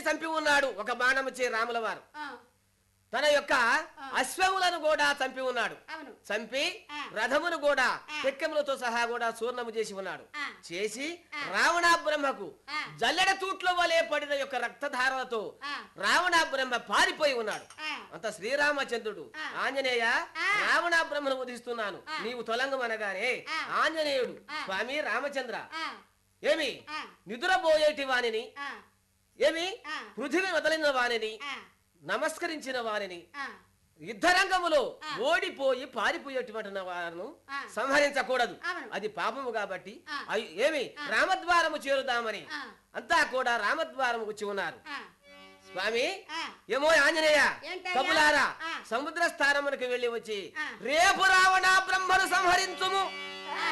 చంపి ఉన్నాడు ఒక బాణము చే రాముల వారు ఆ, తన యొక్క అశ్వములను కూడా చంపి ఉన్నాడు అవును చంపి ఆ. రథమును కూడా ఆ. తెక్కెములతో సహా కూడా చూర్ణము చేసి ఉన్నాడు ఆ. చేసి ఆ. రావణ బ్రహ్మకు ఆ. జల్లెడ తూట్లో వలె పడిన యొక్క రక్తధారలతో ఆ. రావణ బ్రహ్మ పారిపోయి ఉన్నాడు ఆ, అంత శ్రీరామచంద్రుడు ఆ. ఆంజనేయ ఆ. రావణ బ్రహ్మను వధిస్తున్నాను ఆ. నీవు తొలంగమనగానే ఆ. ఆంజనేయుడు ఆ. స్వామి రామచంద్ర ఆ, ఏమి ఆ, నిదురబోయేటి వాణిని ఆ, ఏమి ఆ. పృథివీ వదలిన వాణిని ఆ, నమస్కరించిన వారిని ఆ, యుద్ధరంగములో ఆ. ఓడిపోయి పారిపోయేటువంటి వారిను ఆ. సంహరించకూడదు అవును. అది పాపము కాబట్టి ఆ. అయ్- ఏమి ఆ. రామద్వారము చేరుదామని ఆ. అంతా కూడా రామద్వారము వచ్చి ఉన్నారు ఆ, స్వామి ఆ. ఏమో ఆంజనేయ ఏంటయ్యా? కపులారా ఆ. సముద్ర స్థానమునకు వెళ్ళి వచ్చి ఆ. రేపు రావణ బ్రహ్మను సంహరించుము